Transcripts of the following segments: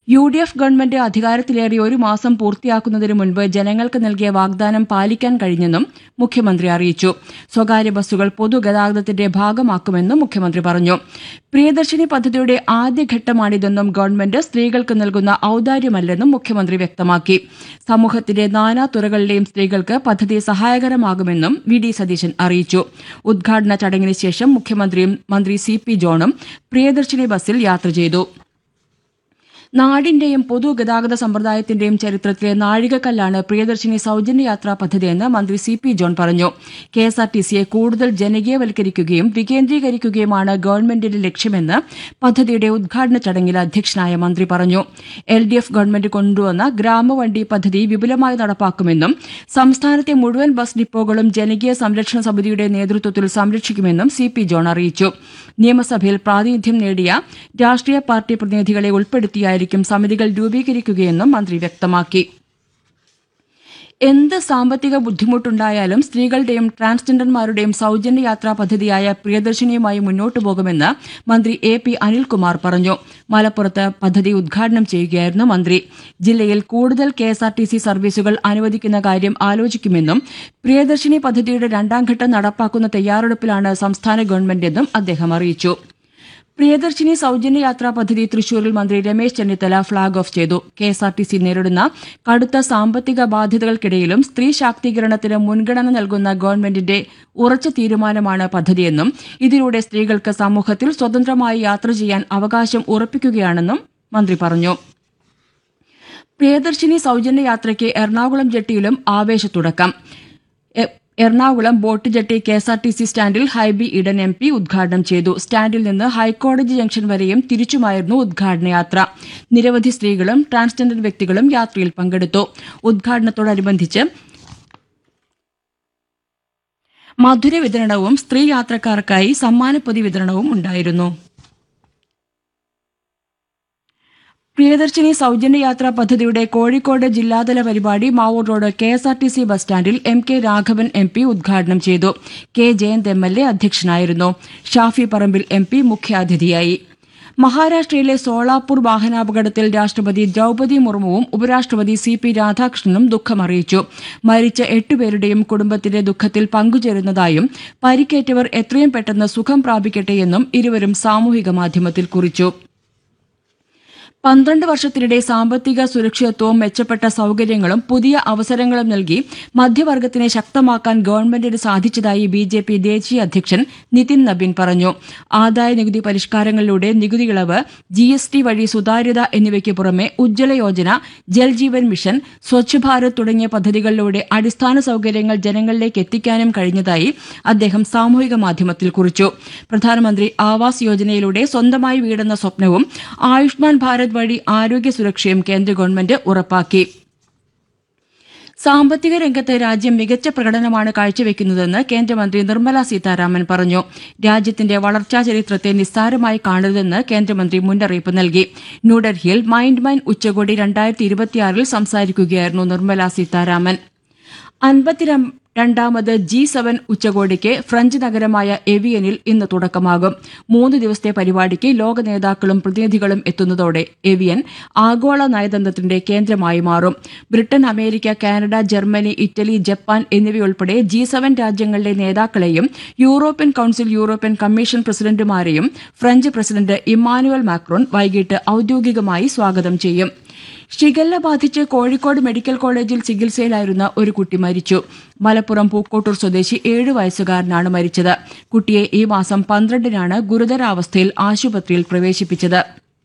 U D F government അധികാരത്തിലേറി ഒരു മാസം പൂർത്തിയാക്കുന്നതിന് മുൻപ് ജനങ്ങൾക്ക് നൽകിയ വാഗ്ദാനം പാലിക്കാൻ കഴിഞ്ഞെന്നും മുഖ്യമന്ത്രി അറിയിച്ചു സ്വകാര്യ ബസ്സുകൾ പൊതുഗതാഗതത്തിന്റെ ഭാഗമാക്കുമെന്നും മുഖ്യമന്ത്രി പറഞ്ഞു പ്രിയദർശിനി പദ്ധതിയുടെ ആദ്യഘട്ടമാണിതെന്നും ഗവൺമെന്റ് സ്ത്രീകൾക്ക് നൽകുന്ന ഔദാര്യമല്ലെന്നും മുഖ്യമന്ത്രി വ്യക്തമാക്കി സമൂഹത്തിന്റെ നാനാ തുറകളിലെയും സ്ത്രീകൾക്ക് പദ്ധതി സഹായകരമാകുമെന്നും വി ഡി സതീശൻ അറിയിച്ചു ഉദ്ഘാടന ചടങ്ങിന് ശേഷം മുഖ്യമന്ത്രിയും മന്ത്രി സി പി ജോണും പ്രിയദർശിനി ബസ്സിൽ യാത്ര ചെയ്തു നാടിന്റെയും പൊതുഗതാഗത സമ്പ്രദായത്തിന്റെയും ചരിത്രത്തിലെ നാഴികക്കല്ലാണ് പ്രിയദർശിനി സൌജന്യ യാത്രാ പദ്ധതിയെന്ന് മന്ത്രി സി പി ജോൺ പറഞ്ഞു കെ എസ് ആർ ടി സിയെ കൂടുതൽ ജനകീയവൽക്കരിക്കുകയും വികേന്ദ്രീകരിക്കുകയുമാണ് ഗവൺമെന്റിന്റെ ലക്ഷ്യമെന്ന് പദ്ധതിയുടെ ഉദ്ഘാടന ചടങ്ങിൽ അധ്യക്ഷനായ മന്ത്രി പറഞ്ഞു എൽ ഡി എഫ് ഗവൺമെന്റ് കൊണ്ടുവന്ന ഗ്രാമവണ്ടി പദ്ധതി വിപുലമായി നടപ്പാക്കുമെന്നും സംസ്ഥാനത്തെ മുഴുവൻ ബസ് ഡിപ്പോകളും ജനകീയ സംരക്ഷണ സമിതിയുടെ നേതൃത്വത്തിൽ സംരക്ഷിക്കുമെന്നും സി പി ജോൺ അറിയിച്ചു നിയമസഭയിൽ പ്രാതിനിധ്യം നേടിയ രാഷ്ട്രീയ പാർട്ടി പ്രതിനിധികളെ ഉൾപ്പെടുത്തിയായിരിക്കും സമിതികൾ രൂപീകരിക്കുകയെന്നും മന്ത്രി വ്യക്തമാക്കി എന്ത് സാമ്പത്തിക ബുദ്ധിമുട്ടുണ്ടായാലും സ്ത്രീകളുടെയും ട്രാൻസ്ജെൻഡർമാരുടെയും സൌജന്യ യാത്രാ പദ്ധതിയായ പ്രിയദർശിനിയുമായി മുന്നോട്ടു പോകുമെന്ന് മന്ത്രി എ പി അനിൽകുമാർ പറഞ്ഞു മലപ്പുറത്ത് പദ്ധതി ഉദ്ഘാടനം ചെയ്യുകയായിരുന്നു മന്ത്രി ജില്ലയിൽ കൂടുതൽ K S R T C സർവീസുകൾ അനുവദിക്കുന്ന കാര്യം ആലോചിക്കുമെന്നും പ്രിയദർശിനി പദ്ധതിയുടെ രണ്ടാംഘട്ടം നടപ്പാക്കുന്ന തയ്യാറെടുപ്പിലാണ് സംസ്ഥാന ഗവൺമെന്റെന്നും അദ്ദേഹം അറിയിച്ചു പ്രിയദർശിനി സൌജന്യ യാത്രാ പദ്ധതി തൃശൂരിൽ മന്ത്രി രമേശ് ചെന്നിത്തല ഫ്ളാഗ് ഓഫ് ചെയ്തു K S R T C നേരിടുന്ന കടുത്ത സാമ്പത്തിക ബാധ്യതകൾക്കിടയിലും സ്ത്രീ ശാക്തീകരണത്തിന് മുൻഗണന നൽകുന്ന ഗവൺമെന്റിന്റെ ഉറച്ച തീരുമാനമാണ് പദ്ധതിയെന്നും ഇതിലൂടെ സ്ത്രീകൾക്ക് സമൂഹത്തിൽ സ്വതന്ത്രമായി യാത്ര ചെയ്യാൻ അവകാശം ഉറപ്പിക്കുകയാണെന്നും മന്ത്രി പറഞ്ഞു പ്രിയദർശിനി സൌജന്യ യാത്രയ്ക്ക് എറണാകുളം ജെട്ടിയിലും ആവേശത്തുടക്കം എ- Ernakulam boat jetty K S R T C സ്റ്റാൻഡിൽ ഹൈബി ഇഡൻ എം പി ഉദ്ഘാടനം ചെയ്തു സ്റ്റാൻഡിൽ നിന്ന് ഹൈക്കോടതി ജംഗ്ഷൻ വരെയും തിരിച്ചുമായിരുന്നു ഉദ്ഘാടന യാത്ര നിരവധി സ്ത്രീകളും ട്രാൻസ്ജെൻഡർ വ്യക്തികളും യാത്രയിൽ പങ്കെടുത്തു ഉദ്ഘാടനത്തോടനുബന്ധിച്ച് മധുര വിതരണവും സ്ത്രീ യാത്രക്കാർക്കായി സമ്മാനപ്പൊതി വിതരണവും ഉണ്ടായിരുന്നു പ്രിയദർശിനി സൌജന്യ യാത്രാ പദ്ധതിയുടെ കോഴിക്കോട് ജില്ലാതല പരിപാടി Mavoor road K S R T C bus സ്റ്റാൻഡിൽ M K Raghavan M P ഉദ്ഘാടനം ചെയ്തു K Jayanth M L A അധ്യക്ഷനായിരുന്നു ഷാഫി പറമ്പിൽ എം പി മുഖ്യാതിഥിയായി മഹാരാഷ്ട്രയിലെ സോളാപൂർ വാഹനാപകടത്തിൽ രാഷ്ട്രപതി ദ്രൌപതി മുർമുവും ഉപരാഷ്ട്രപതി സി പി രാധാകൃഷ്ണനും ദുഃഖമറിയിച്ചു മരിച്ച എട്ടുപേരുടെയും കുടുംബത്തിന്റെ ദുഃഖത്തിൽ പങ്കുചേരുന്നതായും പരിക്കേറ്റവർ എത്രയും പെട്ടെന്ന് സുഖം പ്രാപിക്കട്ടെയെന്നും ഇരുവരും സാമൂഹിക മാധ്യമത്തിൽ കുറിച്ചു പന്ത്രണ്ട് വർഷത്തിനിടെ സാമ്പത്തിക സുരക്ഷിതത്വവും മെച്ചപ്പെട്ട സൌകര്യങ്ങളും പുതിയ അവസരങ്ങളും നൽകി മധ്യവർഗത്തിനെ ശക്തമാക്കാൻ ഗവൺമെന്റിന് സാധിച്ചതായി ബി ജെ പി ദേശീയ അധ്യക്ഷൻ നിതിൻ നബീൻ പറഞ്ഞു ആദായ നികുതി പരിഷ്കാരങ്ങളിലൂടെ നികുതി ഇളവ് ജി എസ് ടി വഴി സുതാര്യത എന്നിവയ്ക്ക് പുറമെ ഉജ്ജ്വല യോജന ജൽജീവൻ മിഷൻ സ്വച്ഛ് ഭാരത് തുടങ്ങിയ പദ്ധതികളിലൂടെ അടിസ്ഥാന സൌകര്യങ്ങൾ ജനങ്ങളിലേക്ക് എത്തിക്കാനും കഴിഞ്ഞതായി അദ്ദേഹം സാമൂഹിക മാധ്യമത്തിൽ കുറിച്ചു പ്രധാനമന്ത്രി ആവാസ് യോജനയിലൂടെ സ്വന്തമായി വീടെന്ന സ്വപ്നവും ആയുഷ്മാൻ ഭാരത് വഴി ആരോഗ്യ സുരക്ഷയും കേന്ദ്ര ഗവൺമെന്റ് ഉറപ്പാക്കി സാമ്പത്തിക രംഗത്ത് രാജ്യം മികച്ച പ്രകടനമാണ് കാഴ്ചവെക്കുന്നതെന്ന് കേന്ദ്രമന്ത്രി നിർമ്മല സീതാരാമൻ പറഞ്ഞു രാജ്യത്തിന്റെ വളർച്ചാ ചരിത്രത്തെ നിസ്സാരമായി കാണരുതെന്ന് കേന്ദ്രമന്ത്രി മുന്നറിയിപ്പ് നൽകി ന്യൂഡൽഹിയിൽ മൈൻഡ് മൈൻ ഉച്ചകോടി രണ്ടായിരത്തി ഇരുപത്തിയാറിൽ സംസാരിക്കുകയായിരുന്നു നിർമ്മല സീതാരാമൻ അൻപത്തിരം രണ്ടാമത് ജി സെവൻ ഉച്ചകോടിക്ക് ഫ്രഞ്ച് നഗരമായ എവിയനിൽ ഇന്ന് തുടക്കമാകും മൂന്ന് ദിവസത്തെ പരിപാടിക്ക് ലോക നേതാക്കളും പ്രതിനിധികളും എത്തുന്നതോടെ എവിയൻ ആഗോള നയതന്ത്രത്തിന്റെ കേന്ദ്രമായി മാറും Britain America Canada Germany Italy Japan എന്നിവയുൾപ്പെടെ ജി സെവൻ രാജ്യങ്ങളിലെ നേതാക്കളെയും യൂറോപ്യൻ കൌൺസിൽ യൂറോപ്യൻ കമ്മീഷൻ പ്രസിഡന്റുമാരെയും ഫ്രഞ്ച് പ്രസിഡന്റ് ഇമ്മാനുവൽ മാക്രോൺ വൈകിട്ട് ഔദ്യോഗികമായി സ്വാഗതം ചെയ്യും ഷിഗല്ല ബാധിച്ച് കോഴിക്കോട് മെഡിക്കൽ കോളേജിൽ ചികിത്സയിലായിരുന്ന ഒരു കുട്ടി മരിച്ചു മലപ്പുറം പൂക്കോട്ടൂർ സ്വദേശി ഏഴു വയസ്സുകാരനാണ് മരിച്ചത് കുട്ടിയെ ഈ മാസം പന്ത്രണ്ടിനാണ് ഗുരുതരാവസ്ഥയിൽ ആശുപത്രിയിൽ പ്രവേശിപ്പിച്ചത്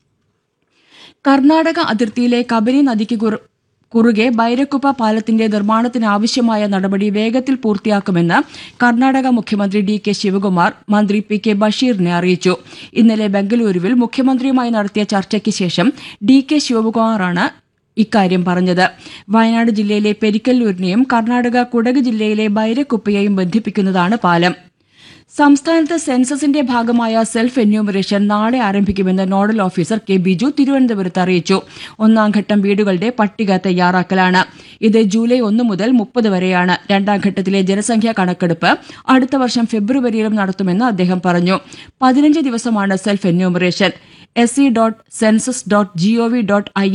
കർണാടക അതിർത്തിയിലെ കബനി നദിക്ക് കുറു- കുറുകെ ബൈരക്കുപ്പ പാലത്തിന്റെ നിർമ്മാണത്തിനാവശ്യമായ നടപടി വേഗത്തിൽ പൂർത്തിയാക്കുമെന്ന് കർണാടക മുഖ്യമന്ത്രി ഡി കെ ശിവകുമാർ മന്ത്രി പി കെ ബഷീറിനെ അറിയിച്ചു ഇന്നലെ ബംഗളൂരുവിൽ മുഖ്യമന്ത്രിയുമായി നടത്തിയ ചർച്ചയ്ക്ക് ശേഷം ഡി കെ ശിവകുമാറാണ് ഇക്കാര്യം പറഞ്ഞത് വയനാട് ജില്ലയിലെ പെരിക്കല്ലൂരിനെയും കർണാടക കുടക് ജില്ലയിലെ ബൈരക്കുപ്പയെയും ബന്ധിപ്പിക്കുന്നതാണ് പാലം സംസ്ഥാനത്ത് സെൻസസിന്റെ ഭാഗമായ സെൽഫ് എന്യൂമറേഷൻ നാളെ ആരംഭിക്കുമെന്ന് നോഡൽ ഓഫീസർ കെ ബിജു തിരുവനന്തപുരത്ത് അറിയിച്ചു ഒന്നാം ഘട്ടം വീടുകളുടെ പട്ടിക തയ്യാറാക്കലാണ് ഇത് ജൂലൈ ഒന്ന് മുതൽ മുപ്പത് വരെയാണ് രണ്ടാം ഘട്ടത്തിലെ ജനസംഖ്യാ കണക്കെടുപ്പ് അടുത്ത വർഷം ഫെബ്രുവരിയിലും നടത്തുമെന്ന് അദ്ദേഹം പറഞ്ഞു പതിനഞ്ച് ദിവസമാണ് self enumeration S C dot census dot GOV dot I